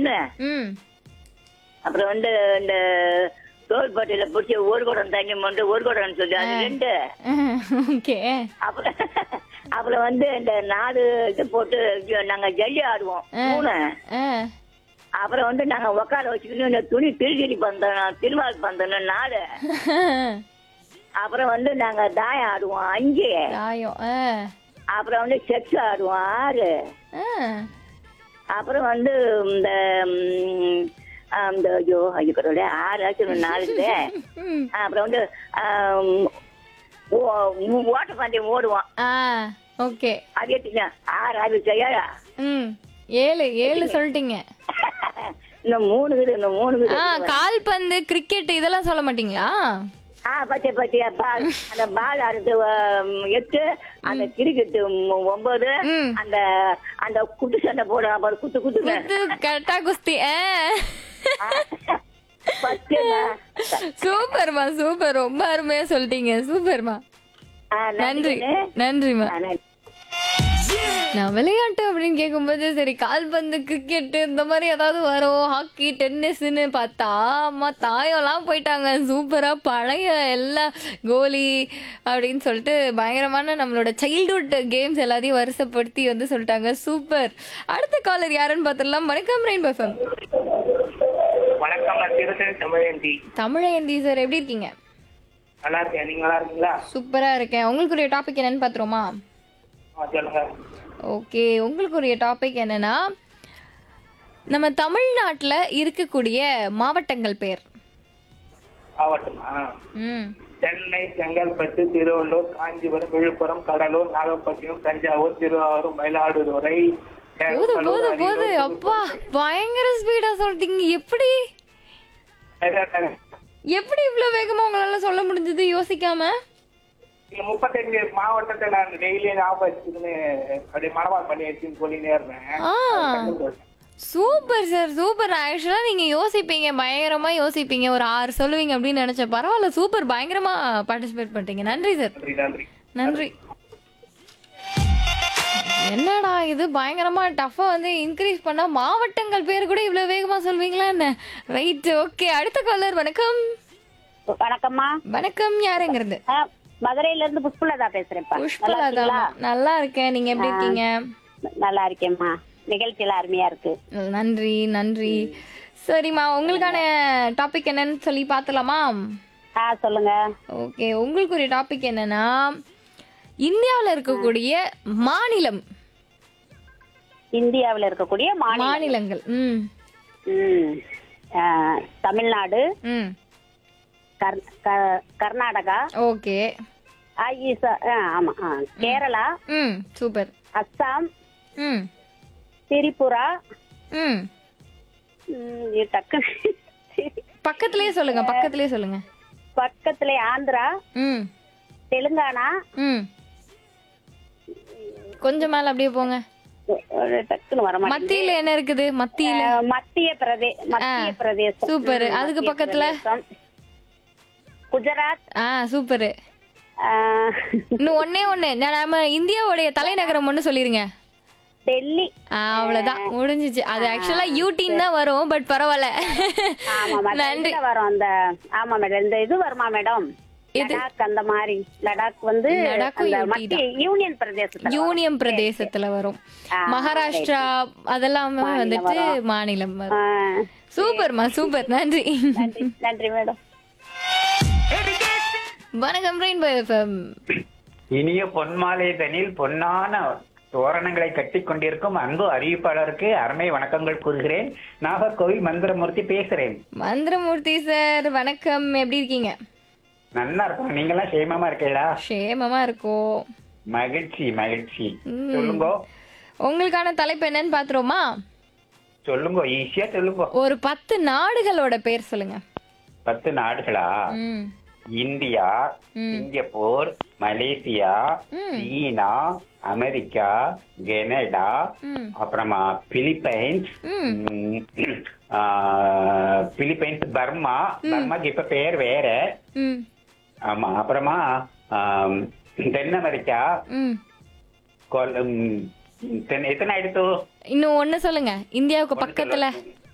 ஒண்ணு ம் அப்புறம் வந்து இந்த தோல்பட்டியில பிடிச்சி ஒரு குடம் தண்ணி மொண்டு ஒரு குடம்னு சொல்லி அது ரெண்டு ஓகே அப்புறம் அப்புறம் வந்து இந்த நாலு இது போட்டு ஜ- நாங்க ஜல்லி ஆடுவோம் மூணு அப்புறம் வந்து நாங்க உட்கார வச்சுக்கிட்டு இந்த துணி திருச்சிரி பந்தனம் திருவாள் பந்தனம் நாலு அப்புறம் வந்து நாங்க தாயம் ஆடுவோம் அஞ்சு தாயம் ஆ அப்புறம் வந்து செக்ஸ் ஆடுவோம் ஆறு ஆ அப்புறம் வந்து இந்த ம், ஆ, இந்த ஐயோ ஐயோ கடவுளே ஆறு ஆச்சு நாலு ம். அப்புறம் வந்து ஆம், ஓ- மூ- ஓட்டப்பந்தயம் ஓடுவோம் ஆ ஓகே அது எட்டுங்க ஆறு ஆறு செய்யா ம் ஏழு ஏழு சொல்லிட்டீங்க இன்னும் மூணு வீடு இன்னும் மூணு வீடு ஆ கால்பந்து கிரிக்கெட் இதெல்லாம் சொல்ல மாட்டீங்களா ஆ பச்சை பச்சையா பால் அந்த பால் ஆடுறது ஆம், எட்டு அந்த கிரிக்கெட் ஒன்பது ம். அந்த அந்த குத்து சண்டை போடுவோம் அப்புறம் குத்து குத்துங்க குத்து கட்டா குஸ்தி ஆ பத்துங்க சூப்பர்மா சூப்பர் ரொம்ப அருமையா சொல்லிட்டீங்க சூப்பர்மா ஆ, நன்றி நன்றிண்ணே. நன்றிமா ஆ, நன்றி. நான் விளையாட்டு அப்படின்னு கேட்கும்போது சரி கால்பந்து கிரிக்கெட் இந்த மாதிரி ஏதாவது வரும் ஹாக்கி டென்னிஸ்னு பார்த்தா அம்மா தாயம்லாம் போயிட்டாங்க சூப்பரா பழைய எல்லா கோலி அப்படின்னு சொல்லிட்டு பயங்கரமான நம்மளோட சைல்ட்ஹுட் கேம்ஸ் எல்லாத்தையும் வருஷப்படுத்தி வந்து சொல்லிட்டாங்க சூப்பர் அடுத்த காலர் யாருன்னு பார்த்துடலாம் வணக்கம் ரெயின் பஃபம் வணக்கம் நான் திருத்தணி தமிழந்தி தமிழேந்தி சார் எப்படி இருக்கீங்க நல்லா இருக்கேன் நீங்க நல்லா இருக்கீங்களா சூப்பரா இருக்கேன் உங்களுக்குரிய டாபிக் என்னன்னு பார்த்துருமா ஆ, சொல்லுங்க ஓகே உங்களுக்குரிய டாபிக் என்னன்னா நம்ம தமிழ்நாட்டில் இருக்கக்கூடிய மாவட்டங்கள் பேர் மாவட்டமா ம் சென்னை செங்கல்பட்டு திருவள்ளூர் காஞ்சிபுரம் விழுப்புரம் கடலூர் நாகப்பட்டினம் தஞ்சாவூர் திருவாரூர் மயிலாடுதுறை போது போது போது அப்பா பயங்கர ஸ்பீடா சொல்லிட்டீங்க எப்படி எப்படி இவ்வளவு வேகமா உங்களால சொல்ல முடிஞ்சது யோசிக்காம முப்பத்தஞ்சு மாவட்டத்தை நான் டெய்லி ஞாபகம் வச்சுக்கின்னு அப்படியே மனவாள் பண்ணி வச்சுன்னு சொல்லினே இருந்தேன் ஆ சூப்பர் சார் சூப்பர் ஆக்சுவலா நீங்க யோசிப்பீங்க பயங்கரமா யோசிப்பீங்க ஒரு ஆறு சொல்லுவீங்க அப்படின்னு நினைச்சேன் பரவாயில்ல சூப்பர் பயங்கரமா பார்ட்டிசிபேட் பண்ணிட்டீங்க நன்றி சார் நன்றி நன்றி நன்றி என்னடா இது பயங்கரமா டஃபா வந்து இன்க்ரீஸ் பண்ணா மாவட்டங்கள் பேர் கூட இவ்வளவு வேகமா சொல்வீங்களா என்ன ரைட் ஓகே அடுத்த காலர் வணக்கம் வணக்கம்மா வணக்கம் யாருங்கிறது ஆ, மதுரையில இருந்து புஷ்பலதா பேசுறேன்ப்பா நல்லா புஷ்பலதா இருக்கீங்களா? நல்லா இருக்கேன் நீங்க எப்படி இருக்கீங்க நல்லா இருக்கேம்மா நிகழ்ச்சியில அருமையா இருக்கு நன்றி நன்றி சரிம்மா உங்களுக்கான டாபிக் என்னன்னு சொல்லி பார்த்தலாமா ஆ சொல்லுங்க ஓகே உங்களுக்கு ஒரு டாபிக் என்னன்னா இந்தியாவில் இருக்கக்கூடிய மாநிலம் இந்தியாவுல இருக்கக்கூடிய மாநிலம் மாநிலங்கள் ம் ம். ஆ, தமிழ்நாடு ம் கர்- க- கர்நாடகா ஓகே ஆ, ஈசா- ஆ, ஆமா ஆ. கேரளா ம் சூப்பர் அஸ்ஸாம் ம் திரிபுரா ம் ம், இது டக்கு பக்கத்துலயே சொல்லுங்க பக்கத்துலயே சொல்லுங்க பக்கத்துல ஆந்திரா ம் தெலுங்கானா ம் கொஞ்சம் மேல அப்படியே போங்க ஒரு டக்குன்னு வர மாட்டேங்குது. மத்தியில என்ன இருக்குது மத்தியில ஆ, மத்திய பிரதே மத்திய ஆ, பிரதேசம் சூப்பர். ம், அதுக்கு மத்திய பக்கத்துல? பிரதேசம். குஜராத் ஆ சூப்பர் ஆ, இன்னும் ஒண்ணே ஒண்ணு நான் நம்ம இந்தியாவுடைய தலைநகரம் ஒண்ணு சொல்லிருங்க டெல்லி ஆ, அவ்வளவுதான் முடிஞ்சிச்சு அது ஆக்சுவலா யூடின் தான் வரும் பட் பரவாயில்ல ஆமா மேடம் நன்றி இதுல வரும் அந்த ஆமா மேடம் இந்த இது வருமா மேடம் லடாக் அந்த மாதிரி லடாக் வந்து லடாக்கும் அந்த UT மத்திய யூனியன் பிரதேசத்துல யூனியன் பிரதேசத்துல வரும் ஆ, மகாராஷ்டிரா அதெல்லாமே வந்துட்டு மாநிலம் ஆ, வரும் சூப்பர்மா சூப்பர் நன்றி நன்றி நன்றி மேடம் வணக்கம் ரெயின்போ எஃப்எம் இனிய பொன்மாலை தனில் பொன்னான தோரணங்களை கட்டிக் கொண்டிருக்கும் அன்பு அறிவிப்பாளருக்கு அருமை வணக்கங்கள் கூறுகிறேன் நாகர்கோவில் மந்திரமூர்த்தி பேசுறேன் மந்திரமூர்த்தி சார் வணக்கம் எப்படி இருக்கீங்க நல்லா இருக்கும் நீங்க எல்லாம் சேமமா இருக்கீங்களா க்ஷேமமா இருக்கோம் மகிழ்ச்சி மகிழ்ச்சி ம். சொல்லுங்க உங்களுக்கான தலைப்பு என்னன்னு பாத்துருவோமா சொல்லுங்க ஈஸியா சொல்லுங்க ஒரு பத்து நாடுகளோட பேர் சொல்லுங்க பத்து நாடுகளா ம் இந்தியா ம். சிங்கப்பூர் மலேசியா ம். சீனா அமெரிக்கா கனடா ம் அப்புறமா பிலிப்பைன்ஸ் ம் ம், ஆ, பிலிப்பைன்ஸ் பர்மா பர்மாக்கு இப்ப பேர் வேற ம் ஆமா அப்புறமா ஆம், தென் அமெரிக்கா ம் கொல்- ம், தென்- எத்தனை ஆயிடுத்து இன்னும் ஒண்ணு சொல்லுங்க இந்தியாவுக்கு பக்கத்துல